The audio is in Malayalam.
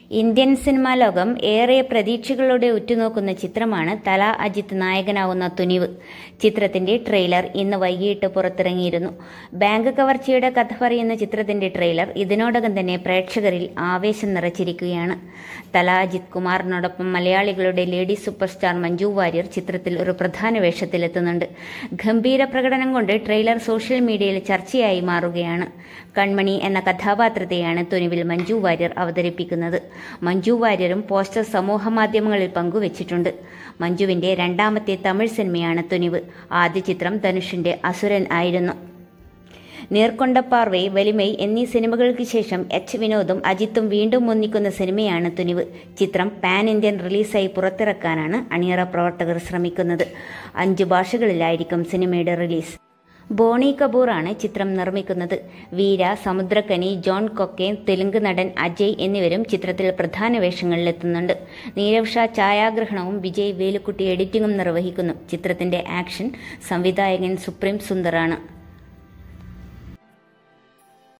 ഇന്ത്യൻ സിനിമാ ലോകം ഏറെ പ്രതീക്ഷകളോടെ ഉറ്റുനോക്കുന്ന ചിത്രമാണ് തല അജിത്ത് നായകനാവുന്ന തുനിവ് ചിത്രത്തിന്റെ ട്രെയിലർ ഇന്ന് വൈകിട്ട് പുറത്തിറങ്ങിയിരുന്നു ബാങ്ക് കവർച്ചയുടെ കഥ പറയുന്ന ചിത്രത്തിന്റെ ട്രെയിലർ ഇതിനോടകം തന്നെ പ്രേക്ഷകരിൽ ആവേശം നിറച്ചിരിക്കുകയാണ് തല അജിത് കുമാറിനോടൊപ്പം മലയാളികളുടെ lady super star Manju Warrier ചിത്രത്തിൽ ഒരു പ്രധാന വേഷത്തിലെത്തുന്നുണ്ട് ഗംഭീര പ്രകടനം കൊണ്ട് ട്രെയിലർ സോഷ്യൽ മീഡിയയിൽ ചർച്ചയായി മാറുകയാണ് കൺമണി എന്ന കഥാപാത്രത്തെയാണ് തുനിവിൽ മഞ്ജു വാര്യർ അവതരിപ്പിക്കുന്നത് മഞ്ജു വാര്യരും പോസ്റ്റർ സമൂഹ മാധ്യമങ്ങളിൽ പങ്കുവച്ചിട്ടുണ്ട് മഞ്ജുവിന്റെ രണ്ടാമത്തെ തമിഴ് സിനിമയാണ് തുനിവ് ആദ്യ ചിത്രം ധനുഷിന്റെ അസുരൻ ആയിരുന്നു നീർക്കൊണ്ടപ്പാർവൈ വലിമൈ എന്നീ സിനിമകൾക്ക് ശേഷം എച്ച് വിനോദും അജിത്തും വീണ്ടും ഒന്നിക്കുന്ന സിനിമയാണ് തുനിവ് ചിത്രം പാൻ ഇന്ത്യൻ റിലീസായി പുറത്തിറക്കാനാണ് അണിയറ പ്രവർത്തകർ ശ്രമിക്കുന്നത് അഞ്ചു ഭാഷകളിലായിരിക്കും സിനിമയുടെ റിലീസ് ബോണി കപൂറാണ് ചിത്രം നിർമ്മിക്കുന്നത് വീര സമുദ്രക്കനി ജോൺ കൊക്കേൻ തെലുങ്ക് നടൻ അജയ് എന്നിവരും ചിത്രത്തിൽ പ്രധാന വേഷങ്ങളിലെത്തുന്നുണ്ട് നീരവ് ഷാ ഛായാഗ്രഹണവും വിജയ് വേലുക്കുട്ടി എഡിറ്റിംഗും നിർവഹിക്കുന്നു ചിത്രത്തിന്റെ ആക്ഷൻ സംവിധായകൻ സുപ്രീം സുന്ദറാണ്